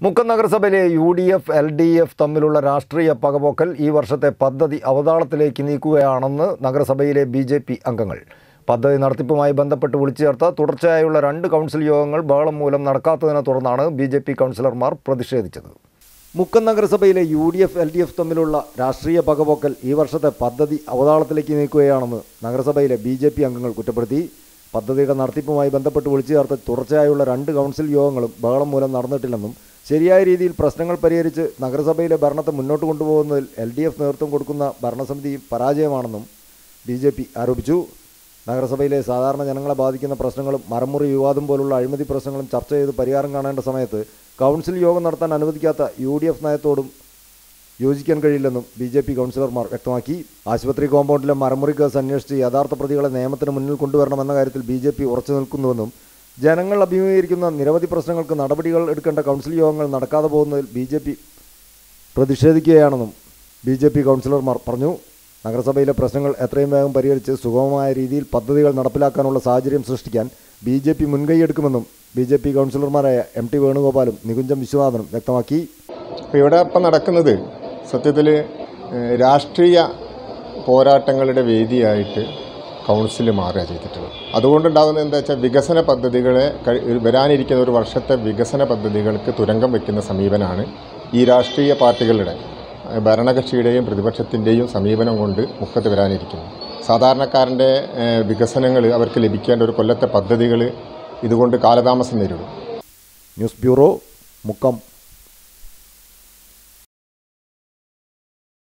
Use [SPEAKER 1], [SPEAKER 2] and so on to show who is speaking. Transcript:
[SPEAKER 1] മുക്കം നഗരസഭയിലെ U D F L D F തമ്മിലുള്ള രാഷ്ട്രീയ പകപോക്കൽ ഈ വർഷത്തെ പദ്ധതി അവതാളത്തിലേക്ക് നീക്കുകയാണെന്ന് നഗരസഭയിലെ ബി ജെ പി അംഗങ്ങൾ പദ്ധതി നടത്തിപ്പുമായി ബന്ധപ്പെട്ട് വിളിച്ചു ചേർത്ത തുടർച്ചയായുള്ള രണ്ട് കൗൺസിൽ യോഗങ്ങൾ ബഹളം മൂലം നടക്കാത്തതിനെ തുടർന്നാണ് ബി ജെ പി കൗൺസിലർമാർ പ്രതിഷേധിച്ചത് മുക്കം നഗരസഭയിലെ U D F L D F തമ്മിലുള്ള രാഷ്ട്രീയ പകപോക്കൽ ഈ വർഷത്തെ പദ്ധതി അവതാളത്തിലേക്ക് നീക്കുകയാണെന്ന് നഗരസഭയിലെ ബി ജെ പി അംഗങ്ങൾ കുറ്റപ്പെടുത്തി പദ്ധതിയുടെ നടത്തിപ്പുമായി ബന്ധപ്പെട്ട് വിളിച്ചു ചേർത്ത തുടർച്ചയായുള്ള രണ്ട് കൗൺസിൽ യോഗങ്ങളും ബഹളം മൂലം നടന്നിട്ടില്ലെന്നും ശരിയായ രീതിയിൽ പ്രശ്നങ്ങൾ പരിഹരിച്ച് നഗരസഭയിലെ ഭരണത്തെ മുന്നോട്ട് കൊണ്ടുപോകുന്നതിൽ എൽ ഡി എഫ് നേതൃത്വം കൊടുക്കുന്ന ഭരണസമിതി പരാജയമാണെന്നും ബി ജെ പി ആരോപിച്ചു നഗരസഭയിലെ സാധാരണ ജനങ്ങളെ ബാധിക്കുന്ന പ്രശ്നങ്ങളും മരമുറി വിവാദം പോലുള്ള അഴിമതി പ്രശ്നങ്ങളും ചർച്ച ചെയ്ത് പരിഹാരം കാണേണ്ട സമയത്ത് കൗൺസിൽ യോഗം നടത്താൻ അനുവദിക്കാത്ത യു ഡി എഫ് നയത്തോടും യോജിക്കാൻ കഴിയില്ലെന്നും ബി ജെ പി കൗൺസിലർമാർ വ്യക്തമാക്കി ആശുപത്രി കോമ്പൗണ്ടിലെ മരമുറി കേസ് അന്വേഷിച്ച് യഥാർത്ഥ പ്രതികളെ നിയമത്തിന് മുന്നിൽ കൊണ്ടുവരണമെന്ന കാര്യത്തിൽ ബി ജെ പി ഉറച്ചു നിൽക്കുന്നുവെന്നും ജനങ്ങൾ അഭിമുഖീകരിക്കുന്ന നിരവധി പ്രശ്നങ്ങൾക്ക് നടപടികൾ എടുക്കേണ്ട കൗൺസിൽ യോഗങ്ങൾ നടക്കാതെ പോകുന്നതിൽ ബി ജെ പി പ്രതിഷേധിക്കുകയാണെന്നും ബി ജെ പി കൗൺസിലർമാർ പറഞ്ഞു നഗരസഭയിലെ പ്രശ്നങ്ങൾ എത്രയും വേഗം പരിഹരിച്ച് സുഗമമായ രീതിയിൽ പദ്ധതികൾ നടപ്പിലാക്കാനുള്ള സാഹചര്യം സൃഷ്ടിക്കാൻ ബി ജെ പി മുൻകൈയെടുക്കുമെന്നും ബി ജെ പി കൗൺസിലർമാരായ എം ടി വേണുഗോപാലും നികുഞ്ചം വിശ്വനാഥനും വ്യക്തമാക്കി
[SPEAKER 2] അപ്പോൾ ഇവിടെ ഇപ്പം നടക്കുന്നത് സത്യത്തിൽ രാഷ്ട്രീയ പോരാട്ടങ്ങളുടെ വേദിയായിട്ട് കൗൺസിൽ മാറുക ചെയ്തിട്ടുള്ളത് അതുകൊണ്ടുണ്ടാകുന്നത് എന്താ വെച്ചാൽ വികസന പദ്ധതികളെ കഴി- വരാനിരിക്കുന്ന ഒരു വർഷത്തെ വികസന പദ്ധതികൾക്ക് തുരങ്കം വയ്ക്കുന്ന സമീപനമാണ് ഈ രാഷ്ട്രീയ പാർട്ടികളുടെ ഏഹ്, ഭരണകക്ഷിയുടെയും പ്രതിപക്ഷത്തിൻ്റെയും സമീപനം കൊണ്ട് മുഖത്ത് വരാനിരിക്കുന്നു സാധാരണക്കാരൻ്റെ വികസനങ്ങൾ അവർക്ക് ലഭിക്കേണ്ട ഒരു കൊല്ലത്തെ പദ്ധതികൾ ഇതുകൊണ്ട് കാലതാമസം നേരിടും
[SPEAKER 1] ന്യൂസ് ബ്യൂറോ മുക്കം